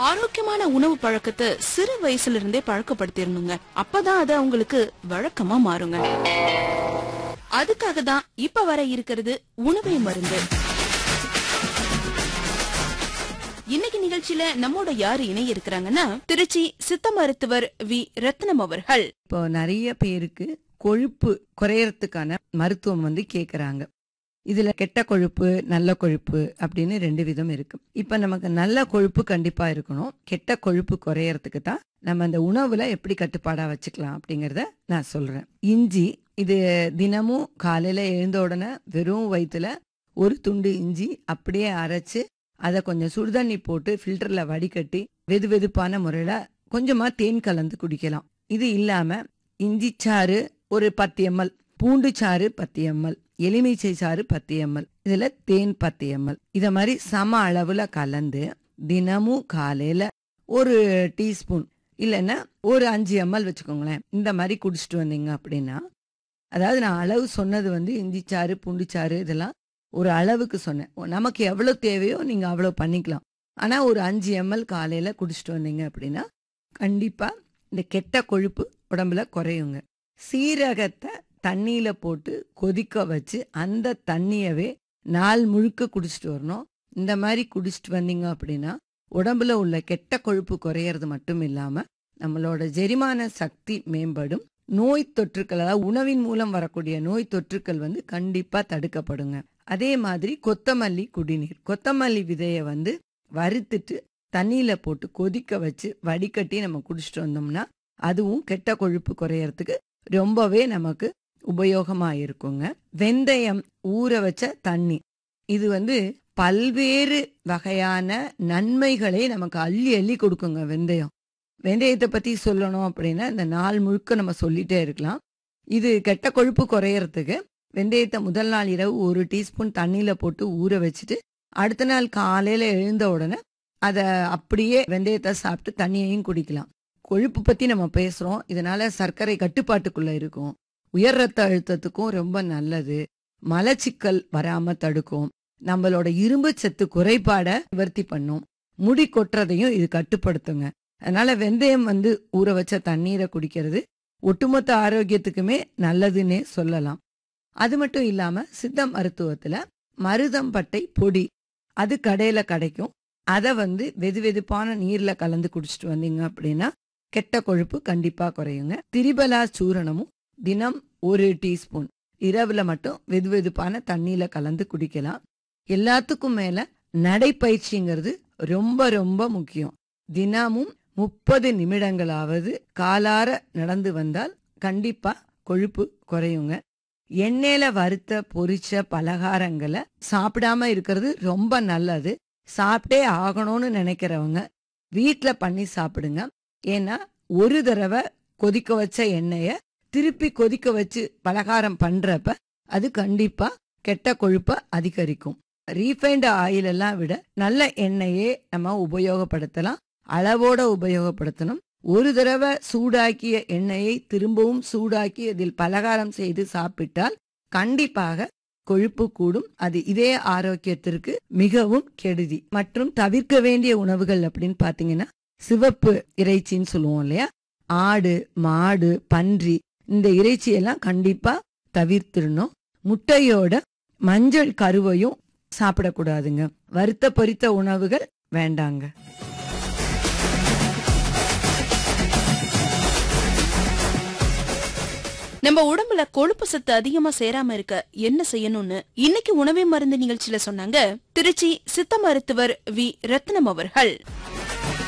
ஆரோக்கியமான உணவு பழக்கத்தை சிறு வயசுல இருந்தே பழக்கப்படுத்திடணுங்க அப்பதான் அது அவங்களுக்கு வழக்கமா மாறுங்க அதுக்காக தான் இப்ப வர இருக்கிறது உணவே மருந்து இன்னைக்கு நிகழ்ச்சியில நம்மோட யாரு இணைய இருக்கிறாங்கன்னா திருச்சி சித்த மருத்துவர் வி ரத்னம் அவர்கள் இப்போ நிறைய பேருக்கு கொழுப்பு குறையறதுக்கான மருத்துவம் வந்து கேக்குறாங்க இதுல கெட்ட கொழுப்பு நல்ல கொழுப்பு அப்படின்னு ரெண்டு விதம் இருக்கு இப்ப நமக்கு நல்ல கொழுப்பு கண்டிப்பா இருக்கணும் கெட்ட கொழுப்பு குறையறதுக்கு தான் நம்ம அந்த உணவுல எப்படி கட்டுப்பாடா வச்சுக்கலாம் அப்படிங்கறத நான் சொல்றேன் இஞ்சி இது தினமும் காலையில எழுந்த உடனே வெறும் வயிற்றுல ஒரு துண்டு இஞ்சி அப்படியே அரைச்சு அதை கொஞ்சம் சுடுதண்ணி போட்டு ஃபில்டர்ல வடிகட்டி வெது வெதுப்பான முறையில கொஞ்சமா தேன் கலந்து குடிக்கலாம் இது இல்லாம இஞ்சி சாறு ஒரு பத்து எம்எல் பூண்டு சாறு பத்து எம்எல் எலுமிச்சை சாறு பத்து எம்எல் இதுல தேன் பத்து எம்எல் இத மாதிரி சம அளவுல கலந்து தினமும் காலையில ஒரு டீஸ்பூன் இல்லைன்னா ஒரு அஞ்சு எம்எல் வச்சுக்கோங்களேன் இந்த மாதிரி குடிச்சிட்டு வந்தீங்க அப்படின்னா அதாவது நான் அளவு சொன்னது வந்து இஞ்சி சாறு பூண்டு சாறு இதெல்லாம் ஒரு அளவுக்கு சொன்னேன் நமக்கு எவ்வளவு தேவையோ நீங்க அவ்வளவு பண்ணிக்கலாம் ஆனா ஒரு அஞ்சு எம்எல் காலையில குடிச்சிட்டு வந்தீங்க அப்படின்னா கண்டிப்பா இந்த கெட்ட கொழுப்பு உடம்புல குறையுங்க சீரகத்தை தண்ணியில போட்டு கொதிக்க வச்சு அந்த தண்ணியவே நாள் முழுக்க குடிச்சிட்டு வரணும் இந்த மாதிரி குடிச்சிட்டு வந்தீங்க அப்படின்னா உடம்புல உள்ள கெட்ட கொழுப்பு குறையறது மட்டும் இல்லாம நம்மளோட ஜெரிமான சக்தி மேம்படும் நோய் தொற்றுக்கள் அதாவது உணவின் மூலம் வரக்கூடிய நோய் தொற்றுக்கள் வந்து கண்டிப்பா தடுக்கப்படுங்க அதே மாதிரி கொத்தமல்லி குடிநீர் கொத்தமல்லி விதைய வந்து வறுத்துட்டு தண்ணியில போட்டு கொதிக்க வச்சு வடிகட்டி நம்ம குடிச்சிட்டு வந்தோம்னா அதுவும் கெட்ட கொழுப்பு குறையறதுக்கு ரொம்பவே நமக்கு உபயோகமா இருக்குங்க வெந்தயம் ஊற வச்ச தண்ணி இது வந்து பல்வேறு வகையான நன்மைகளை நமக்கு அள்ளி அள்ளி கொடுக்குங்க வெந்தயம் வெந்தயத்தை பத்தி சொல்லணும் அப்படின்னா இந்த நாள் முழுக்க நம்ம சொல்லிட்டே இருக்கலாம் இது கெட்ட கொழுப்பு குறையறதுக்கு வெந்தயத்தை முதல் நாள் இரவு ஒரு டீஸ்பூன் தண்ணியில போட்டு ஊற வச்சுட்டு அடுத்த நாள் காலையில எழுந்த உடனே அதை அப்படியே வெந்தயத்தை சாப்பிட்டு தண்ணியையும் குடிக்கலாம் கொழுப்பு பத்தி நம்ம பேசுறோம் இதனால சர்க்கரை கட்டுப்பாட்டுக்குள்ள இருக்கும் உயர் ரத்த அழுத்தத்துக்கும் ரொம்ப நல்லது மலச்சிக்கல் வராம தடுக்கும் நம்மளோட இரும்பு சத்து குறைபாட நிவர்த்தி பண்ணும் முடி கொட்டுறதையும் இது கட்டுப்படுத்துங்க அதனால வெந்தயம் வந்து ஊற வச்ச தண்ணீரை குடிக்கிறது ஒட்டுமொத்த ஆரோக்கியத்துக்குமே நல்லதுன்னே சொல்லலாம் அது மட்டும் இல்லாம சித்த மருத்துவத்துல மருதம்பட்டை பொடி அது கடையில கிடைக்கும் அதை வந்து வெது வெதுப்பான நீர்ல கலந்து குடிச்சிட்டு வந்தீங்க அப்படின்னா கெட்ட கொழுப்பு கண்டிப்பா குறையுங்க திரிபலா சூரணமும் தினம் ஒரு டீஸ்பூன் இரவுல மட்டும் வெது வெதுப்பான தண்ணியில கலந்து குடிக்கலாம் எல்லாத்துக்கும் மேல நடைப்பயிற்சிங்கிறது ரொம்ப ரொம்ப முக்கியம் தினமும் முப்பது நிமிடங்களாவது காலார நடந்து வந்தால் கண்டிப்பா கொழுப்பு குறையுங்க எண்ணெயில வறுத்த பொரிச்ச பலகாரங்களை சாப்பிடாம இருக்கிறது ரொம்ப நல்லது சாப்பிட்டே ஆகணும்னு நினைக்கிறவங்க வீட்ல பண்ணி சாப்பிடுங்க ஏன்னா ஒரு தடவை கொதிக்க வச்ச எண்ணெய திருப்பி கொதிக்க வச்சு பலகாரம் பண்றப்ப அது கண்டிப்பா கெட்ட கொழுப்ப அதிகரிக்கும் ரீஃபைண்ட் ஆயில் எல்லாம் விட நல்ல எண்ணெயே நம்ம உபயோகப்படுத்தலாம் அளவோட உபயோகப்படுத்தணும் ஒரு தடவை சூடாக்கிய எண்ணெயை திரும்பவும் சூடாக்கி அதில் பலகாரம் செய்து சாப்பிட்டால் கண்டிப்பாக கொழுப்பு கூடும் அது இதே ஆரோக்கியத்திற்கு மிகவும் கெடுதி மற்றும் தவிர்க்க வேண்டிய உணவுகள் அப்படின்னு பாத்தீங்கன்னா சிவப்பு இறைச்சின்னு சொல்லுவோம் இல்லையா ஆடு மாடு பன்றி இந்த இறைச்சியெல்லாம் கண்டிப்பா தவிர்த்திடணும் முட்டையோட மஞ்சள் கருவையும் சாப்பிடக்கூடாதுங்க வறுத்த பொரித்த உணவுகள் வேண்டாங்க நம்ம உடம்புல கொழுப்பு சத்து அதிகமா சேராம இருக்க என்ன செய்யணும்னு இன்னைக்கு உணவே மருந்து நிகழ்ச்சியில சொன்னாங்க திருச்சி சித்த மருத்துவர் வி ரத்னம் அவர்கள்